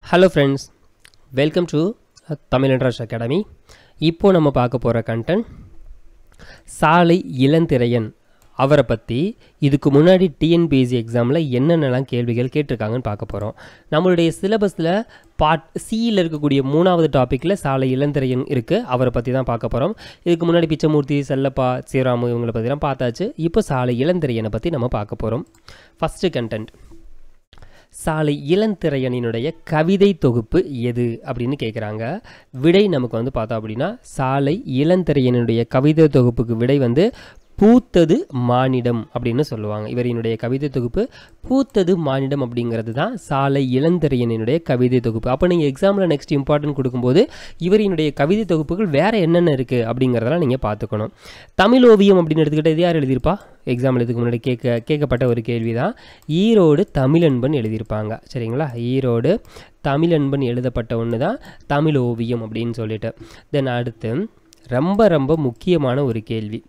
hello friends welcome to Tamil interest academy இப்போ நம்ம பார்க்க போகிற கண்டென்ட் சாலை இளந்திரையன் அவரை பற்றி இதுக்கு முன்னாடி டிஎன்பிஎஸ்சி எக்ஸாமில் என்னென்னலாம் கேள்விகள் கேட்டிருக்காங்கன்னு பார்க்க போகிறோம் நம்மளுடைய சிலபஸில் பார்ட் சியில் இருக்கக்கூடிய மூணாவது டாப்பிக்கில் சாலை இளந்திரையன் இருக்குது அவரை பற்றி தான் பார்க்க போகிறோம் இதுக்கு முன்னாடி பிச்சமூர்த்தி செல்லப்பா சீராமு இவங்களை பற்றிலாம் பார்த்தாச்சு இப்போ சாலை இளந்திரையனை பற்றி நம்ம பார்க்க போகிறோம் ஃபஸ்ட்டு கண்டென்ட் சாலை இளந்திரையனினுடைய கவிதை தொகுப்பு எது அப்படின்னு கேட்குறாங்க விடை நமக்கு வந்து பார்த்தோம் அப்படின்னா சாலை இளந்திரையனுடைய கவிதை தொகுப்புக்கு விடை வந்து பூத்தது மானிடம் அப்படின்னு சொல்லுவாங்க இவரினுடைய கவிதை தொகுப்பு பூத்தது மானிடம் அப்படிங்கிறது தான் சாலை இளந்திரையனினுடைய கவிதை தொகுப்பு அப்போ நீங்கள் எக்ஸாமில் நெக்ஸ்ட் இம்பார்ட்டன்ட் கொடுக்கும்போது இவரினுடைய கவிதை தொகுப்புகள் வேறு என்னென்ன இருக்குது அப்படிங்கிறதெல்லாம் நீங்கள் பார்த்துக்கணும் தமிழ் ஓவியம் அப்படின்னு எடுத்துக்கிட்டு இது யார் எழுதியிருப்பா எக்ஸாம்பிள் இதுக்கு முன்னாடி கேட்க கேட்கப்பட்ட ஒரு கேள்வி தான் ஈரோடு தமிழன்பன் எழுதியிருப்பாங்க சரிங்களா ஈரோடு தமிழன்பன் எழுதப்பட்ட ஒன்று தான் தமிழ் ஓவியம் அப்படின்னு சொல்லிட்டு தென் அடுத்து ரொம்ப ரொம்ப முக்கியமான ஒரு கேள்வி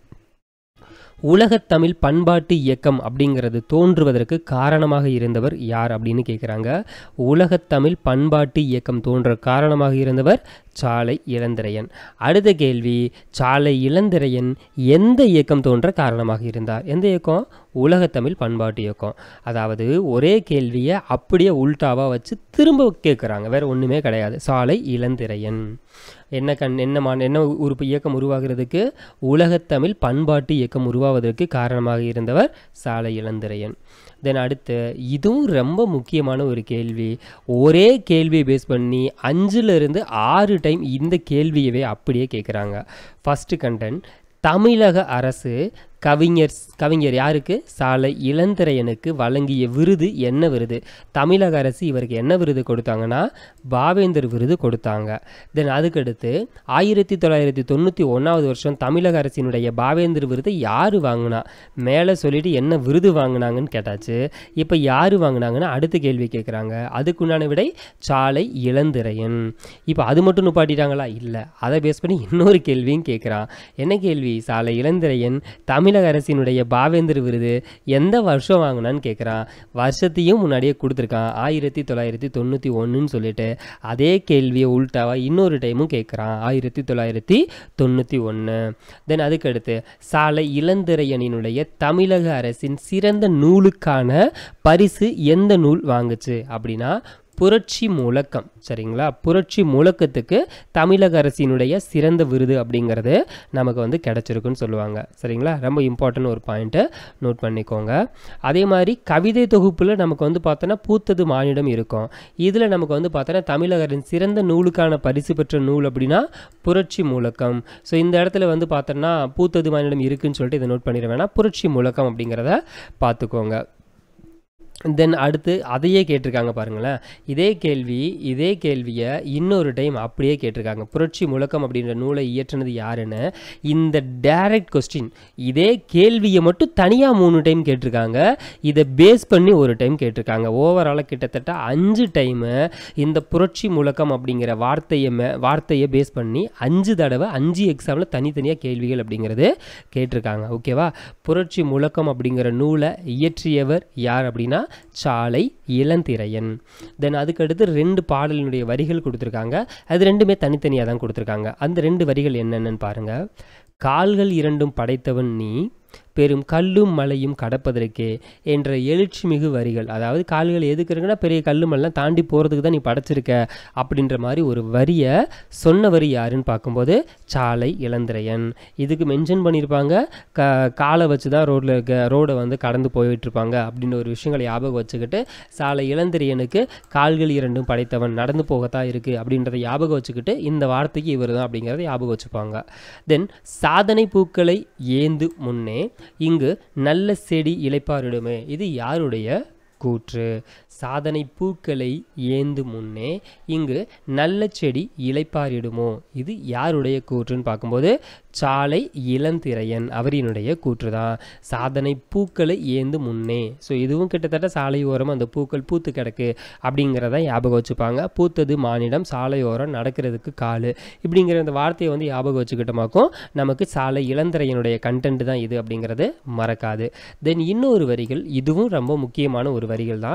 உலகத்தமிழ் பண்பாட்டு இயக்கம் அப்படிங்கிறது தோன்றுவதற்கு காரணமாக இருந்தவர் யார் அப்படின்னு கேட்குறாங்க உலகத்தமிழ் பண்பாட்டு இயக்கம் தோன்ற காரணமாக இருந்தவர் சாலை இளந்திரையன் அடுத்த கேள்வி சாலை இளந்திரையன் எந்த இயக்கம் தோன்ற காரணமாக இருந்தார் எந்த இயக்கம் உலகத்தமிழ் பண்பாட்டு இயக்கம் அதாவது ஒரே கேள்வியை அப்படியே உல்டாவாக வச்சு திரும்ப கேட்குறாங்க வேறு ஒன்றுமே கிடையாது சாலை இளந்திரையன் என்ன கண் என்ன மா என்ன உறுப்பு இயக்கம் உருவாகிறதுக்கு உலகத்தமிழ் பண்பாட்டு இயக்கம் உருவாவதற்கு காரணமாக இருந்தவர் சாலை இளந்திரையன் தென் அடுத்து இதுவும் ரொம்ப முக்கியமான ஒரு கேள்வி ஒரே கேள்வியை பேஸ் பண்ணி அஞ்சுலேருந்து ஆறு டைம் இந்த கேள்வியவே அப்படியே கேட்குறாங்க ஃபஸ்ட்டு கண்டென்ட் தமிழக அரசு கவிஞர் கவிஞர் யாருக்கு சாலை இளந்திரையனுக்கு வழங்கிய விருது என்ன விருது தமிழக அரசு இவருக்கு என்ன விருது கொடுத்தாங்கன்னா பாவேந்தர் விருது கொடுத்தாங்க தென் அதுக்கடுத்து ஆயிரத்தி தொள்ளாயிரத்தி தொண்ணூற்றி ஒன்றாவது வருஷம் தமிழக அரசினுடைய பாவேந்தர் விருதை யார் வாங்கினா மேலே சொல்லிட்டு என்ன விருது வாங்கினாங்கன்னு கேட்டாச்சு இப்போ யார் வாங்கினாங்கன்னு அடுத்த கேள்வி கேட்குறாங்க அதுக்குண்டான விடை சாலை இளந்திரையன் இப்போ அது மட்டும் நுப்பாட்டிட்டாங்களா இல்லை அதை பேஸ் பண்ணி இன்னொரு கேள்வியும் கேட்குறான் என்ன கேள்வி சாலை இளந்திரையன் தமிழ் தமிழக அரசினுடைய பாவேந்தர் விருது எந்த வருஷம் வாங்கினான்னு கேட்குறான் வருஷத்தையும் முன்னாடியே கொடுத்துருக்கான் ஆயிரத்தி தொள்ளாயிரத்தி தொண்ணூற்றி ஒன்றுன்னு சொல்லிட்டு அதே கேள்வியை உள்டாவாக இன்னொரு டைமும் கேட்குறான் ஆயிரத்தி தொள்ளாயிரத்தி தொண்ணூற்றி ஒன்று தென் அதுக்கடுத்து சாலை இளந்திரையனினுடைய தமிழக அரசின் சிறந்த நூலுக்கான பரிசு எந்த நூல் வாங்குச்சு அப்படின்னா புரட்சி முழக்கம் சரிங்களா புரட்சி முழக்கத்துக்கு தமிழக அரசினுடைய சிறந்த விருது அப்படிங்கிறது நமக்கு வந்து கிடச்சிருக்குன்னு சொல்லுவாங்க சரிங்களா ரொம்ப இம்பார்ட்டன்ட் ஒரு பாயிண்ட்டை நோட் பண்ணிக்கோங்க அதே மாதிரி கவிதை தொகுப்பில் நமக்கு வந்து பார்த்தோன்னா பூத்தது மானிடம் இருக்கும் இதில் நமக்கு வந்து பார்த்தோன்னா தமிழகரின் சிறந்த நூலுக்கான பரிசு பெற்ற நூல் அப்படின்னா புரட்சி முழக்கம் ஸோ இந்த இடத்துல வந்து பார்த்தோன்னா பூத்தது மானிடம் இருக்குன்னு சொல்லிட்டு இதை நோட் பண்ணிட வேணாம் புரட்சி முழக்கம் அப்படிங்கிறத பார்த்துக்கோங்க தென் அடுத்து அதையே கேட்டிருக்காங்க பாருங்களேன் இதே கேள்வி இதே கேள்வியை இன்னொரு டைம் அப்படியே கேட்டிருக்காங்க புரட்சி முழக்கம் அப்படின்ற நூலை இயற்றினது யாருன்னு இந்த டைரக்ட் கொஸ்டின் இதே கேள்வியை மட்டும் தனியாக மூணு டைம் கேட்டிருக்காங்க இதை பேஸ் பண்ணி ஒரு டைம் கேட்டிருக்காங்க ஓவராலாக கிட்டத்தட்ட அஞ்சு டைமு இந்த புரட்சி முழக்கம் அப்படிங்கிற வார்த்தையை மே வார்த்தையை பேஸ் பண்ணி அஞ்சு தடவை அஞ்சு எக்ஸாமில் தனித்தனியாக கேள்விகள் அப்படிங்கிறது கேட்டிருக்காங்க ஓகேவா புரட்சி முழக்கம் அப்படிங்கிற நூலை இயற்றியவர் யார் அப்படின்னா சாலை இளந்திரையன் தென் அதுக்கடுத்து ரெண்டு பாடலினுடைய வரிகள் கொடுத்துருக்காங்க அது ரெண்டுமே தனித்தனியாக தான் கொடுத்துருக்காங்க அந்த ரெண்டு வரிகள் என்னென்னு பாருங்கள் கால்கள் இரண்டும் படைத்தவன் நீ பெரும் கல்லும் மலையும் கடப்பதற்கே என்ற எழுச்சி மிகு வரிகள் அதாவது கால்கள் எதுக்கு இருக்குன்னா பெரிய கல்லு மலைலாம் தாண்டி போகிறதுக்கு தான் நீ படைச்சிருக்க அப்படின்ற மாதிரி ஒரு வரியை சொன்ன வரி யாருன்னு பார்க்கும்போது சாலை இளந்திரையன் இதுக்கு மென்ஷன் பண்ணியிருப்பாங்க க காலை வச்சு தான் ரோட்டில் இருக்க ரோடை வந்து கடந்து போயிட்டுருப்பாங்க அப்படின்ற ஒரு விஷயங்களை ஞாபகம் வச்சுக்கிட்டு சாலை இளந்திரையனுக்கு கால்கள் இரண்டும் படைத்தவன் நடந்து போகத்தான் இருக்குது அப்படின்றத ஞாபகம் வச்சுக்கிட்டு இந்த வார்த்தைக்கு இவர் தான் அப்படிங்கிறத ஞாபகம் வச்சுப்பாங்க தென் சாதனை பூக்களை ஏந்து முன்னே இங்கு நல்ல செடி இலைப்பாரிடுமே இது யாருடைய கூற்று சாதனை பூக்களை ஏந்து முன்னே இங்கு நல்ல செடி இலைப்பாரிடுமோ இது யாருடைய கூற்றுன்னு பார்க்கும்போது சாலை இளந்திரையன் அவரினுடைய கூற்று தான் சாதனை பூக்களை ஏந்து முன்னே ஸோ இதுவும் கிட்டத்தட்ட சாலையோரம் அந்த பூக்கள் பூத்து கிடக்கு அப்படிங்கிறத ஞாபகம் வச்சுப்பாங்க பூத்தது மானிடம் சாலையோரம் நடக்கிறதுக்கு காலு இப்படிங்கிற அந்த வார்த்தையை வந்து ஞாபகம் வச்சுக்கிட்டோமாக்கும் நமக்கு சாலை இளந்திரையனுடைய கண்டென்ட் தான் இது அப்படிங்கிறது மறக்காது தென் இன்னொரு வரிகள் இதுவும் ரொம்ப முக்கியமான ஒரு வரிகள் தான்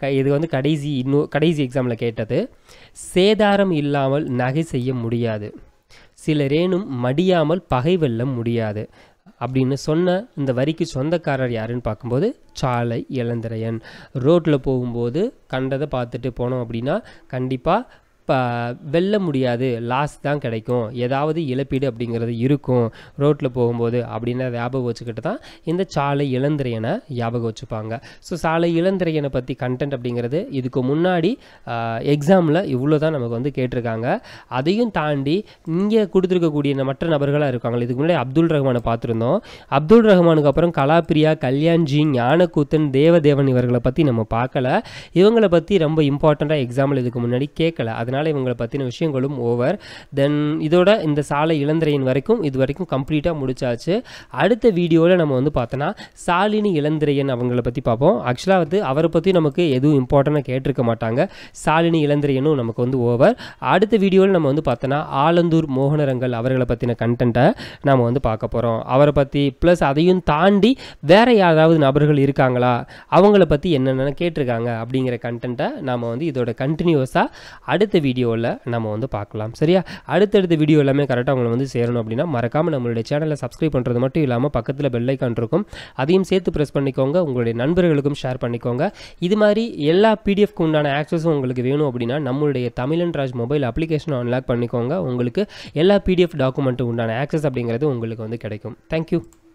க- இது வந்து கடைசி இன்னும் கடைசி எக்ஸாமில் கேட்டது சேதாரம் இல்லாமல் நகை செய்ய முடியாது சிலரேனும் மடியாமல் பகை வெல்ல முடியாது அப்படின்னு சொன்ன இந்த வரிக்கு சொந்தக்காரர் யாருன்னு பார்க்கும்போது சாலை இளந்திரையன் ரோட்டில் போகும்போது கண்டதை பார்த்துட்டு போனோம் அப்படின்னா கண்டிப்பாக ப வெல்ல முடியாது லாஸ் தான் கிடைக்கும் ஏதாவது இழப்பீடு அப்படிங்கிறது இருக்கும் ரோட்டில் போகும்போது அப்படின்னு ஞாபகம் வச்சுக்கிட்டு தான் இந்த சாலை இளந்திரையனை ஞாபகம் வச்சுப்பாங்க ஸோ சாலை இளந்திரையனை பற்றி கண்டென்ட் அப்படிங்கிறது இதுக்கு முன்னாடி எக்ஸாமில் இவ்வளோ தான் நமக்கு வந்து கேட்டிருக்காங்க அதையும் தாண்டி இங்கே கொடுத்துருக்கக்கூடிய இந்த மற்ற நபர்களாக இருக்காங்க இதுக்கு முன்னாடி அப்துல் ரஹ்மானை பார்த்துருந்தோம் அப்துல் ரஹ்மானுக்கு அப்புறம் கலாப்பிரியா கல்யாண்ஜி ஞானக்கூத்தன் தேவதேவன் இவர்களை பற்றி நம்ம பார்க்கல இவங்களை பற்றி ரொம்ப இம்பார்ட்டண்ட்டாக எக்ஸாம்பிள் இதுக்கு முன்னாடி கேட்கல அதனால் இவங்களை பற்றின விஷயங்களும் ஓவர் தென் இதோட இந்த சாலை இளந்திரையின் வரைக்கும் இது வரைக்கும் கம்ப்ளீட்டாக முடிச்சாச்சு அடுத்த வீடியோவில் நம்ம வந்து பார்த்தோன்னா சாலினி இளந்திரையன் அவங்கள பற்றி பார்ப்போம் ஆக்சுவலாக வந்து அவரை பற்றி நமக்கு எதுவும் இம்பார்ட்டண்ட்டாக கேட்டிருக்க மாட்டாங்க சாலினி இளந்திரையனும் நமக்கு வந்து ஓவர் அடுத்த வீடியோவில் நம்ம வந்து பார்த்தோன்னா ஆலந்தூர் மோகனரங்கல் அவர்களை பற்றின கண்டென்ட்டை நாம் வந்து பார்க்க போகிறோம் அவரை பற்றி ப்ளஸ் அதையும் தாண்டி வேற யாராவது நபர்கள் இருக்காங்களா அவங்கள பற்றி என்னென்ன கேட்டிருக்காங்க அப்படிங்கிற கண்டென்ட்டை நாம் வந்து இதோட கண்டினியூஸாக அடுத்த வீடியோவில் நம்ம வந்து பார்க்கலாம் சரியா அடுத்தடுத்த வீடியோ எல்லாமே கரெக்டாக உங்களை வந்து சேரணும் அப்படின்னா மறக்காமல் நம்மளுடைய சேனலை சப்ஸ்கிரைப் பண்ணுறது மட்டும் இல்லாமல் பக்கத்தில் பெல் ஐக்கான் இருக்கும் அதையும் சேர்த்து ப்ரெஸ் பண்ணிக்கோங்க உங்களுடைய நண்பர்களுக்கும் ஷேர் பண்ணிக்கோங்க இது மாதிரி எல்லா பிடிஎஃப்க்கு உண்டான ஆக்சஸும் உங்களுக்கு வேணும் அப்படின்னா நம்மளுடைய தமிழன் ராஜ் மொபைல் அப்ளிகேஷனை அன்லாக் பண்ணிக்கோங்க உங்களுக்கு எல்லா பிடிஎஃப் டாக்குமெண்ட்டு உண்டான ஆக்சஸ் அப்படிங்கிறது உங்களுக்கு வந்து கிடைக்கும் தேங்க்யூ